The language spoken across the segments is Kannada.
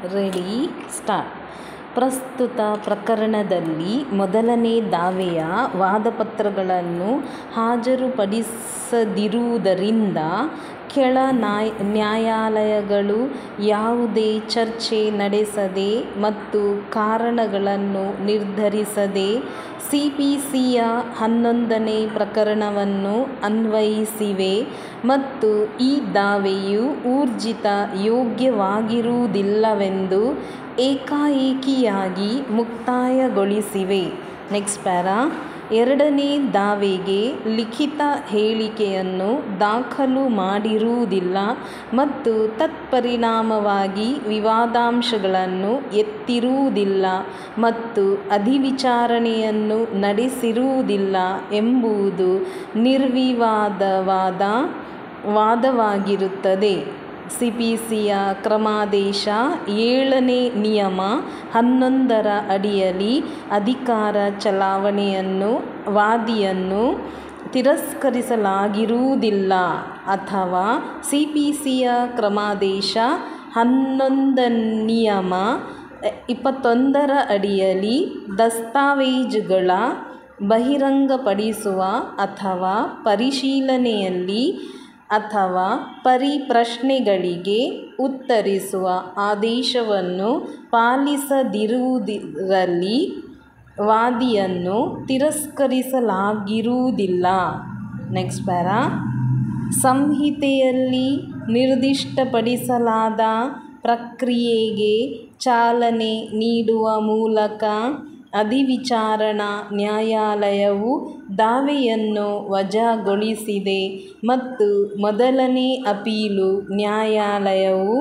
ರೆಡಿ ಸ್ಟಾರ್ಟ್ ಪ್ರಸ್ತುತ ಪ್ರಕರಣದಲ್ಲಿ ಮೊದಲನೇ ದಾವೆಯ ವಾದಪತ್ರಗಳನ್ನು ಹಾಜರುಪಡಿಸದಿರುವುದರಿಂದ ಕೆಳ ನ್ಯಾಯ ನ್ಯಾಯಾಲಯಗಳು ಯಾವುದೇ ಚರ್ಚೆ ನಡೆಸದೆ ಮತ್ತು ಕಾರಣಗಳನ್ನು ನಿರ್ಧರಿಸದೆ ಸಿ ಪಿ ಸಿಯ ಹನ್ನೊಂದನೇ ಪ್ರಕರಣವನ್ನು ಅನ್ವಯಿಸಿವೆ ಮತ್ತು ಈ ದಾವೆಯು ಊರ್ಜಿತ ಯೋಗ್ಯವಾಗಿರುವುದಿಲ್ಲವೆಂದು ಏಕಾಏಕಿಯಾಗಿ ಮುಕ್ತಾಯಗೊಳಿಸಿವೆ ನೆಕ್ಸ್ಟ್ ಪ್ಯಾರಾ ಎರಡನೇ ದಾವೆಗೆ ಲಿಖಿತ ಹೇಳಿಕೆಯನ್ನು ದಾಖಲು ಮಾಡಿರುವುದಿಲ್ಲ ಮತ್ತು ತತ್ಪರಿಣಾಮವಾಗಿ ವಿವಾದಾಂಶಗಳನ್ನು ಎತ್ತಿರುವುದಿಲ್ಲ ಮತ್ತು ಅಧಿವಿಚಾರಣೆಯನ್ನು ನಡೆಸಿರುವುದಿಲ್ಲ ಎಂಬುದು ನಿರ್ವಿವಾದವಾದ ವಾದವಾಗಿರುತ್ತದೆ ಸಿ ಪಿ ಸಿಯ ಕ್ರಮಾದೇಶ ಏಳನೇ ನಿಯಮ ಹನ್ನೊಂದರ ಅಡಿಯಲ್ಲಿ ಅಧಿಕಾರ ಚಲಾವಣೆಯನ್ನು ವಾದಿಯನ್ನು ತಿರಸ್ಕರಿಸಲಾಗಿರುವುದಿಲ್ಲ ಅಥವಾ ಸಿ ಪಿ ಸಿಯ ಕ್ರಮಾದೇಶ ಹನ್ನೊಂದ ನಿಯಮ ಇಪ್ಪತ್ತೊಂದರ ಅಡಿಯಲ್ಲಿ ದಸ್ತಾವೇಜುಗಳ ಬಹಿರಂಗಪಡಿಸುವ ಅಥವಾ ಪರಿಶೀಲನೆಯಲ್ಲಿ ಅಥವಾ ಪರಿಪ್ರಶ್ನೆಗಳಿಗೆ ಉತ್ತರಿಸುವ ಆದೇಶವನ್ನು ಪಾಲಿಸದಿರುವುದರಲ್ಲಿ ವಾದಿಯನ್ನು ತಿರಸ್ಕರಿಸಲಾಗಿರುವುದಿಲ್ಲ ನೆಕ್ಸ್ಟ್ ಪ್ಯಾರಾ ಸಂಹಿತೆಯಲ್ಲಿ ನಿರ್ದಿಷ್ಟಪಡಿಸಲಾದ ಪ್ರಕ್ರಿಯೆಗೆ ಚಾಲನೆ ನೀಡುವ ಮೂಲಕ ಅಧಿವಿಚಾರಣಾ ನ್ಯಾಯಾಲಯವು ದಾವೆಯನ್ನು ವಜಾಗೊಳಿಸಿದೆ ಮತ್ತು ಮೊದಲನೇ ಅಪೀಲು ನ್ಯಾಯಾಲಯವು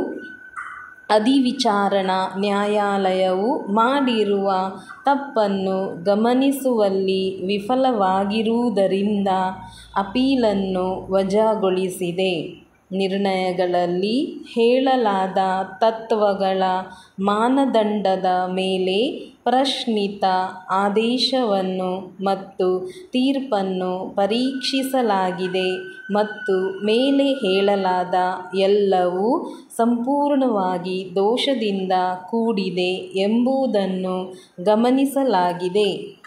ಅಧಿವಿಚಾರಣಾ ನ್ಯಾಯಾಲಯವು ಮಾಡಿರುವ ತಪ್ಪನ್ನು ಗಮನಿಸುವಲ್ಲಿ ವಿಫಲವಾಗಿರುವುದರಿಂದ ಅಪೀಲನ್ನು ವಜಾಗೊಳಿಸಿದೆ ನಿರ್ಣಯಗಳಲ್ಲಿ ಹೇಳಲಾದ ತತ್ವಗಳ ಮಾನದಂಡದ ಮೇಲೆ ಪ್ರಶ್ನಿತ ಆದೇಶವನ್ನು ಮತ್ತು ತೀರ್ಪನ್ನು ಪರೀಕ್ಷಿಸಲಾಗಿದೆ ಮತ್ತು ಮೇಲೆ ಹೇಳಲಾದ ಎಲ್ಲವೂ ಸಂಪೂರ್ಣವಾಗಿ ದೋಷದಿಂದ ಕೂಡಿದೆ ಎಂಬುದನ್ನು ಗಮನಿಸಲಾಗಿದೆ